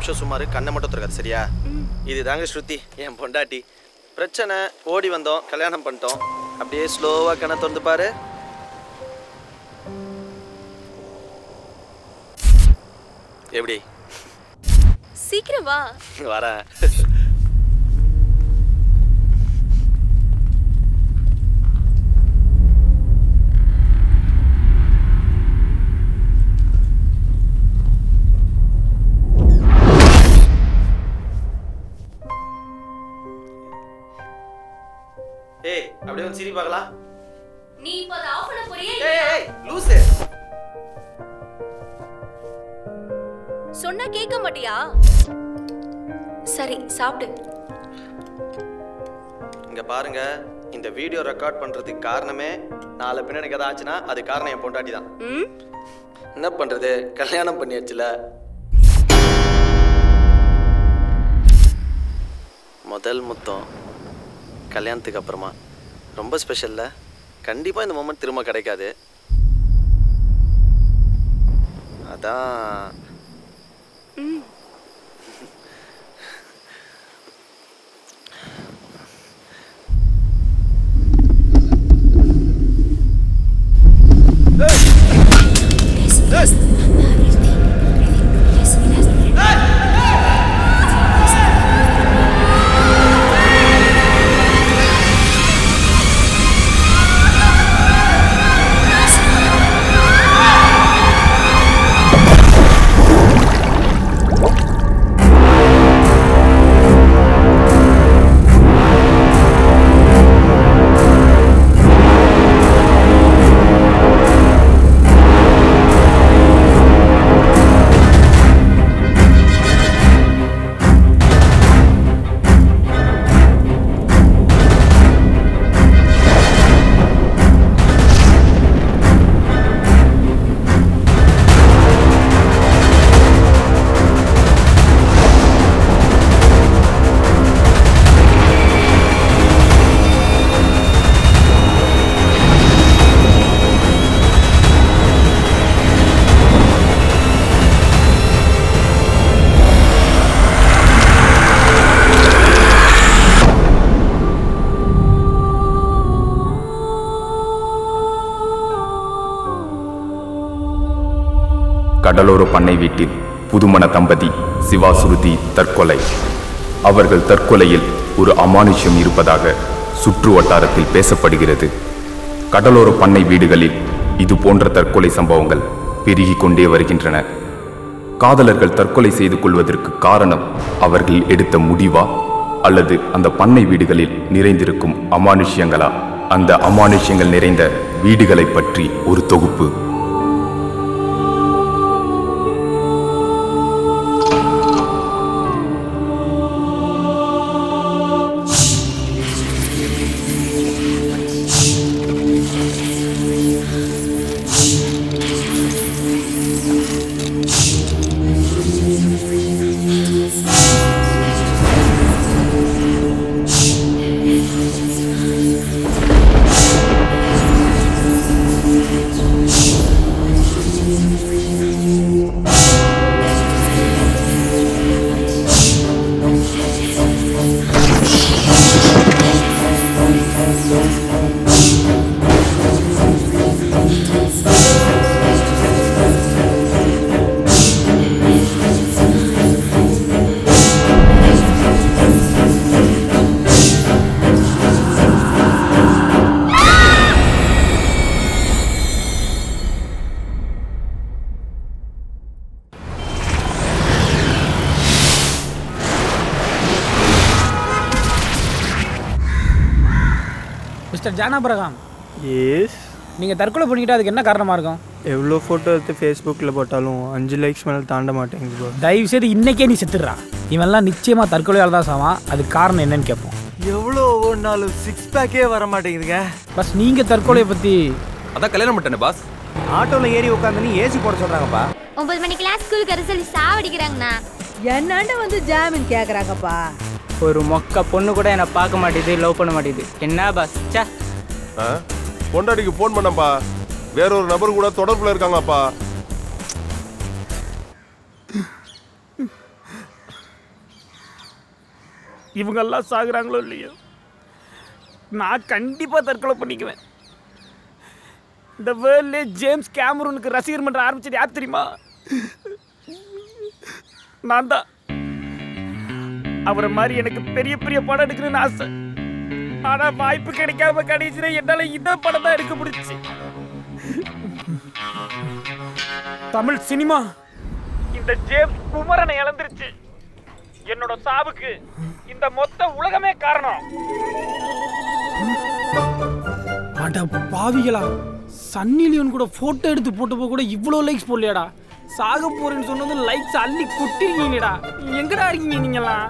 நிமிஷம் சுமார் கண்ணை மட்டும் திறக்காது சரியா இது தாங்க ஸ்ருதி என் பொண்டாட்டி பிரச்சனை ஓடி வந்தோம் கல்யாணம் பண்ணிட்டோம் அப்படியே ஸ்லோவாக கண்ணை திறந்து பாரு எப்படி சீக்கிரம் வா வரேன் ஏய் அப்படியே வந்து சிரி பார்க்கலாம் நீ இப்ப அதை ஆஃப் பண்ண போறியே ஏய் ஏய் லூசு சொன்னா கேட்க மாட்டியா சரி சாப்பிடு இங்க பாருங்க இந்த வீடியோ ரெக்கார்ட் பண்றதுக்கு காரணமே நாளை பின்ன எனக்கு எதாவது ஆச்சுன்னா அது காரணம் என் பொண்டாட்டி தான் ம் என்ன பண்றது கல்யாணம் பண்ணியாச்சுல முதல் முத்தம் கல்யாணத்துக்கு அப்புறமா ரொம்ப ஸ்பெஷல்ல கண்டிப்பா இந்த மூமெண்ட் திரும்ப கிடைக்காது அதான் ம் கடலோர பண்ணை வீட்டில் புதுமண தம்பதி சிவா சுருதி தற்கொலை அவர்கள் தற்கொலையில் ஒரு அமானுஷ்யம் இருப்பதாக சுற்று வட்டாரத்தில் பேசப்படுகிறது கடலோர பண்ணை வீடுகளில் இது போன்ற தற்கொலை சம்பவங்கள் பெருகிக் கொண்டே வருகின்றன காதலர்கள் தற்கொலை செய்து கொள்வதற்கு காரணம் அவர்கள் எடுத்த முடிவா அல்லது அந்த பண்ணை வீடுகளில் நிறைந்திருக்கும் அமானுஷ்யங்களா அந்த அமானுஷ்யங்கள் நிறைந்த வீடுகளைப் பற்றி ஒரு தொகுப்பு மிஸ்டர் ஜானாபிரகாம் எஸ் நீங்கள் தற்கொலை பண்ணிக்கிட்டு அதுக்கு என்ன காரணமாக இருக்கும் எவ்வளோ ஃபோட்டோ எடுத்து ஃபேஸ்புக்கில் போட்டாலும் அஞ்சு லைக்ஸ் மேலே தாண்ட மாட்டேங்குது bro. தயவு செய்து இன்னைக்கே நீ செத்துடுறா இவன்லாம் நிச்சயமாக தற்கொலையால் தான் சாவான் அதுக்கு காரணம் என்னன்னு கேட்போம் எவ்வளோ ஒவ்வொன்றாலும் சிக்ஸ் பேக்கே வர மாட்டேங்குதுங்க பஸ் நீங்கள் தற்கொலையை பற்றி அதான் கல்யாணம் பண்ணிட்டேன் பாஸ் ஆட்டோவில் ஏறி உட்காந்து நீ ஏசி போட சொல்கிறாங்கப்பா ஒன்பது மணிக்கெல்லாம் ஸ்கூலுக்கு வர சொல்லி சாவடிக்கிறாங்கண்ணா என்னாண்ட வந்து ஜாமீன் கேக்குறாங்கப்பா ஒரு மொக்க பொண்ணு கூட என்னை பார்க்க மாட்டேது லவ் பண்ண மாட்டேது என்ன பாஸ் ச்சே ஆ? பொண்டாட்டிக்கு ஃபோன் பண்ணப்பா வேற ஒரு நபர் கூட தொடர்புல இருக்காங்கப்பா இவங்கெல்லாம் சாகுறாங்களோ இல்லையோ நான் கண்டிப்பாக தற்கொலை பண்ணிக்குவேன் இந்த வேர்ல்ட்லே ஜேம்ஸ் கேமரூனுக்கு ரசிகர் மன்றம் ஆரம்பிச்சது யார் தெரியுமா நான் தான் அவரை மாதிரி எனக்கு பெரிய பெரிய படம் எடுக்கணும்னு ஆசை ஆனா வாய்ப்பு கிடைக்காம கடைசியில என்னால இந்த படம் தான் எடுக்க முடிச்சு தமிழ் சினிமா இந்த ஜேம்ஸ் குமரனை இழந்துருச்சு என்னோட சாவுக்கு இந்த மொத்த உலகமே காரணம் அட பாவிகளா சன்னி லியோன் கூட போட்டோ எடுத்து போட்டப்போ கூட இவ்வளோ லைக்ஸ் போடலையாடா சாக போறேன்னு சொன்னது லைக்ஸ் அள்ளி கொட்டிருக்கீங்கடா எங்கடா இருக்கீங்க நீங்களாம்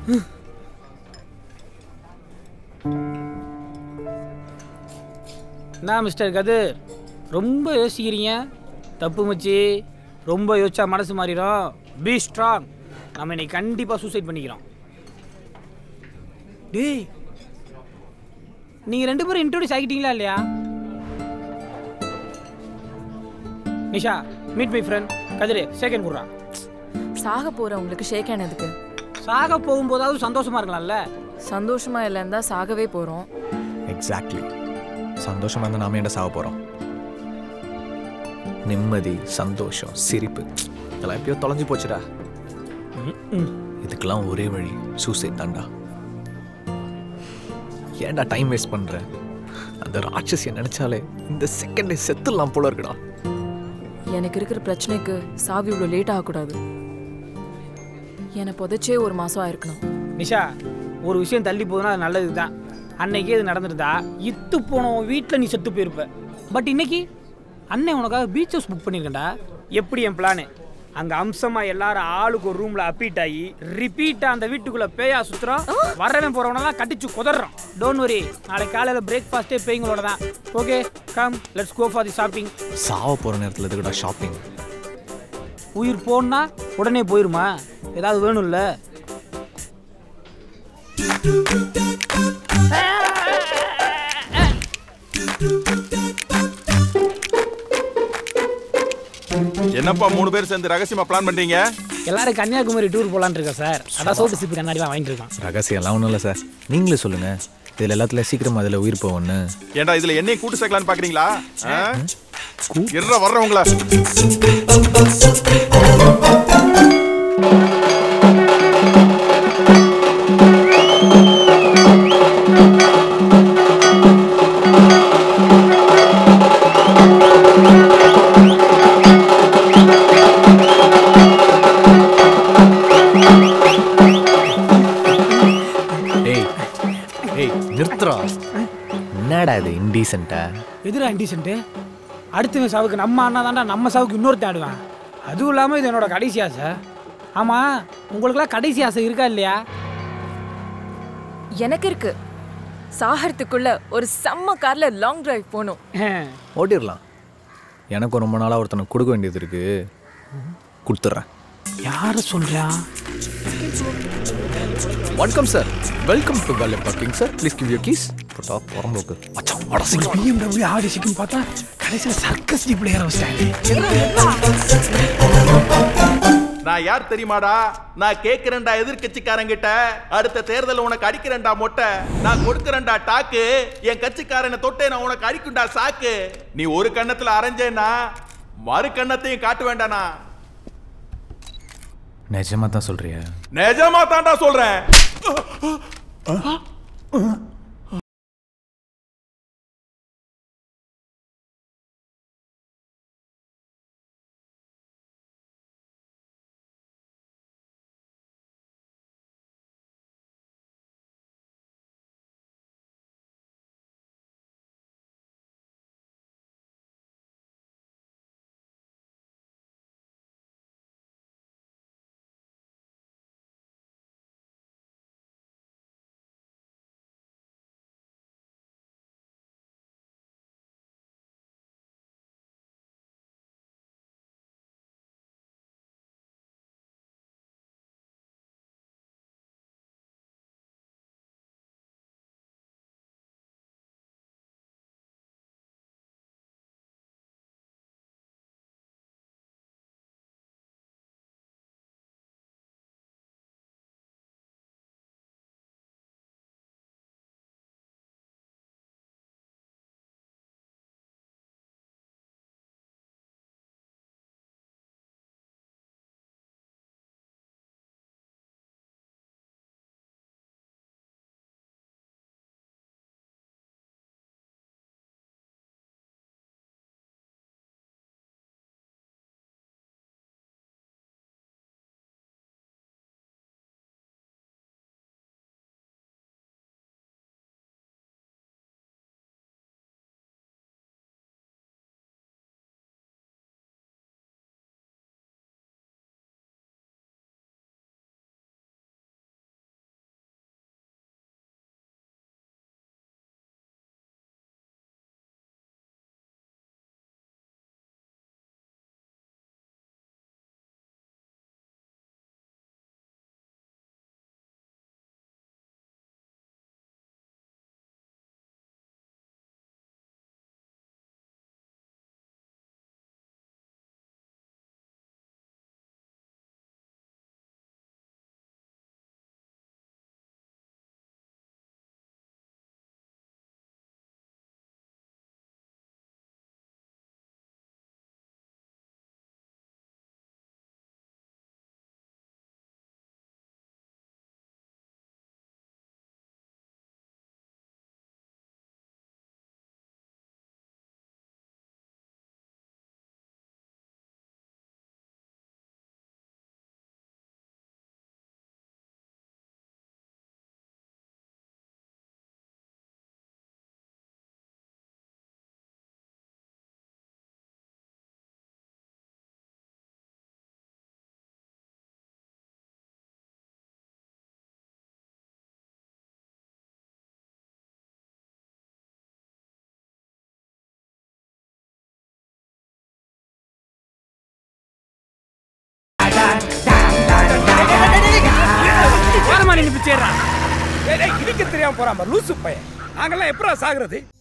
என்ன மிஸ்டர் கதிர் ரொம்ப யோசிக்கிறீங்க தப்பு மச்சி ரொம்ப யோசிச்சா மனசு மாறிடும் பி ஸ்ட்ராங் நம்ம இன்னைக்கு கண்டிப்பாக சூசைட் பண்ணிக்கிறோம் டேய் நீங்கள் ரெண்டு பேரும் இன்ட்ரோடியூஸ் ஆகிட்டீங்களா இல்லையா நிஷா மீட் மை ஃப்ரெண்ட் கதிரே செகண்ட் குடுறா சாக போறவங்களுக்கு ஷேக் ஆனதுக்கு சாக போகும்போதாவது சந்தோஷமா இருக்கலாம்ல சந்தோஷமா இல்லைன்னு தான் சாகவே போறோம் எக்ஸாக்ட்லி சந்தோஷமா இருந்தால் நாம என்ன சாக போகிறோம் நிம்மதி சந்தோஷம் சிரிப்பு இதெல்லாம் எப்பயோ தொலைஞ்சு போச்சுடா இதுக்கெல்லாம் ஒரே வழி சூசைட் தான்டா ஏன்டா டைம் வேஸ்ட் பண்ற அந்த ராட்சசியை நினைச்சாலே இந்த செகண்டே செத்துடலாம் போல இருக்குடா எனக்கு இருக்கிற பிரச்சனைக்கு சாவி இவ்வளோ லேட் ஆகக்கூடாது என்னை புதைச்சே ஒரு மாசம் ஆயிருக்கணும் நிஷா ஒரு விஷயம் தள்ளி போகுதுன்னா அது நல்லது தான் அன்னைக்கே இது நடந்துருந்தா இத்து போனவன் வீட்டில் நீ செத்து போயிருப்ப பட் இன்னைக்கு அண்ணன் உனக்காக பீச் ஹவுஸ் புக் பண்ணியிருக்கேன்டா எப்படி என் பிளானு அங்கே அம்சமாக எல்லாரும் ஆளுக்கு ஒரு ரூமில் அப்பீட் ஆகி ரிப்பீட்டாக அந்த வீட்டுக்குள்ளே பேயா சுற்றுறோம் வரவன் போகிறவனெல்லாம் கட்டிச்சு குதறோம் டோன்ட் வரி நாளைக்கு காலையில் பிரேக்ஃபாஸ்ட்டே பேய்ங்களோட தான் okay come let's go for the shopping சாவ போகிற நேரத்தில் எதுக்குடா ஷாப்பிங் உயிர் போனா உடனே போயிருமா ஏதாவது வேணும்ல என்னப்பா மூணு பேர் சேர்ந்து ரகசியமா பிளான் பண்றீங்க எல்லாரும் கன்னியாகுமரி டூர் போலான்னு இருக்கோம் சார் அதான் சோட்டு சிப்பி கண்ணாடிலாம் வாங்கிட்டு இருக்கோம் ரகசியம்லாம் ஒன்றும் இல்லை சார் நீங்களே சொல்லுங்க இதில் எல்லாத்துல சீக்கிரமா அதில் உயிர் போகணும்னு ஏன்டா இதுல என்னையும் கூட்டு சேர்க்கலான்னு பாக்குறீங்களா இருற வர்றவங்களா ஏய் ஏய் நிறுத்துறா என்னடா இது இன்டீசென்ட்டா எதிரா இன்டிசென்ட்டு அடுத்தவன் சாவுக்கு நம்ம அண்ணா தான்டா நம்ம சாவுக்கு இன்னொருத்தன் ஆடுவேன் அதுவும் இல்லாமல் இது என்னோட கடைசி ஆசை ஆமாம் உங்களுக்குலாம் கடைசி ஆசை இருக்கா இல்லையா எனக்கு இருக்கு சாகறதுக்குள்ள ஒரு செம்ம கார்ல லாங் டிரைவ் போகணும் ஓட்டிடலாம் எனக்கும் ரொம்ப நாளாக ஒருத்தனை கொடுக்க வேண்டியது இருக்கு கொடுத்துட்றேன் யாரை சொல்கிறா வணக்கம் சார் வெல்கம் டு வேலை parking sir please give you keys போட்டா புறம்போக்கு மச்சான் வாடா சீக்கிரம் பிஎம்டபிள்யூ ஆடி சிக்கும் பார்த்தா கடைசியில் சர்க்கஸ் ஜீப்பில் ஏற வச்சிட்டாங்க நான் யார் தெரியுமாடா நான் கேக்குறேன்டா எதிர்கட்சிக்காரங்கிட்ட அடுத்த தேர்தல் உனக்கு அடிக்கிறேன்டா மொட்டை நான் கொடுக்கறேன்டா டாக்கு என் கட்சிக்காரனை தொட்டே நான் உனக்கு அடிக்கும்டா சாக்கு நீ ஒரு கண்ணத்துல அரைஞ்சேன்னா மறு கண்ணத்தையும் காட்ட வேண்டானா நிஜமா தான் சொல்றியா நிஜமா தான்டா சொல்றேன் தெரியாம போறான் பாரு, லூசு பையன் நாங்கெல்லாம் எப்படா சாகுறது